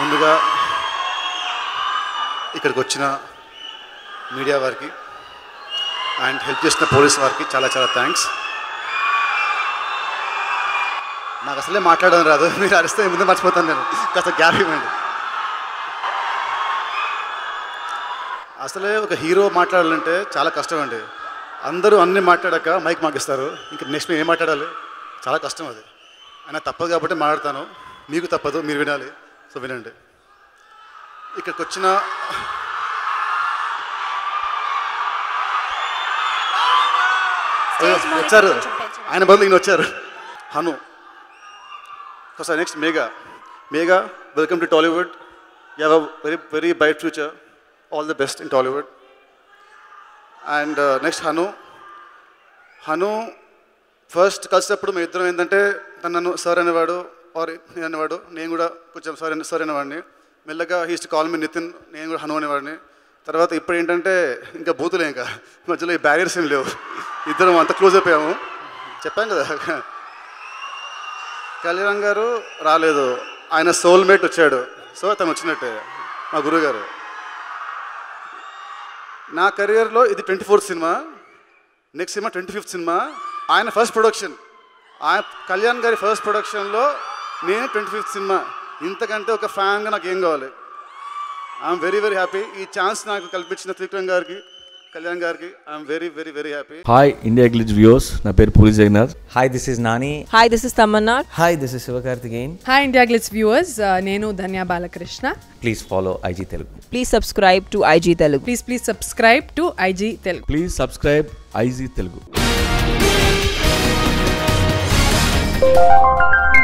ముందుగా ఇక్కడికి వచ్చిన మీడియా వారికి అండ్ హెల్ప్ చేసిన పోలీస్ వారికి చాలా చాలా థ్యాంక్స్ నాకు అసలే మాట్లాడడం రాదు మీరు అరిస్తే ముందే మర్చిపోతాను నేను కాస్త గ్యాప్ ఇవ్వండి అసలే ఒక హీరో మాట్లాడాలంటే చాలా కష్టం అండి అందరూ అన్ని మాట్లాడాక మైక్ మాకిస్తారు ఇంకా నెక్స్ట్ మేము ఏం మాట్లాడాలి చాలా కష్టం అది అయినా తప్పదు కాబట్టి మాట్లాడతాను మీకు తప్పదు మీరు వినాలి సో వినండి ఇక్కడికి వచ్చిన అయ్యో, వచ్చారు ఆయన బదులు ఈయన వచ్చారు Hanu sir next Megha Megha welcome to Tollywood you have a very very bright future all the best in Tollywood and next Hanu Hanu first కలిసినప్పుడు మీ ఇద్దరం ఏంటంటే తను నన్ను సార్ అనేవాడు ఆర్ నేను అనేవాడు నేను కూడా కొంచెం సార్ అనే సార్ అనేవాడిని మెల్లగా హీస్ట్ కాల్ మీ నితిన్ నేను కూడా హను అనేవాడిని తర్వాత ఇప్పుడు ఏంటంటే ఇంకా బూతులే ఇంకా మధ్యలో ఈ బ్యారియర్స్ ఏం లేవు ఇద్దరం అంత క్లోజ్ అయిపోయాము చెప్పాం కదా కళ్యాణ్ గారు రాలేదు ఆయన సోల్మేట్ వచ్చాడు సో తను వచ్చినట్టే మా గురుగారు నా కెరియర్లో ఇది twenty fourth cinema next cinema twenty fifth cinema ఆయన ఫస్ట్ ప్రొడక్షన్ ఆయన కళ్యాణ్ గారి ఫస్ట్ ప్రొడక్షన్లో నేను ట్వంటీ ఫిఫ్త్ సినిమా ఇంతకంటే ఒక ఫ్యాన్గా నాకు ఏం కావాలి ఐఎమ్ వెరీ వెరీ హ్యాపీ ఈ ఛాన్స్ నాకు కల్పించిన త్రివిక్రమ్ గారికి కళ్యాణ్ గారికి I'm very very very happy hi IndiaGlitz views నా పేరు Puri Jagannadh Hi, this is Nani. Hi, this is Tamanna. Hi, this is Sivakarthikeyan. Hi IndiaGlitz viewers నేను Dhanya Balakrishna Please follow IG Telugu. Please subscribe to IG Telugu. Please please subscribe to IG Telugu please subscribe IG Telugu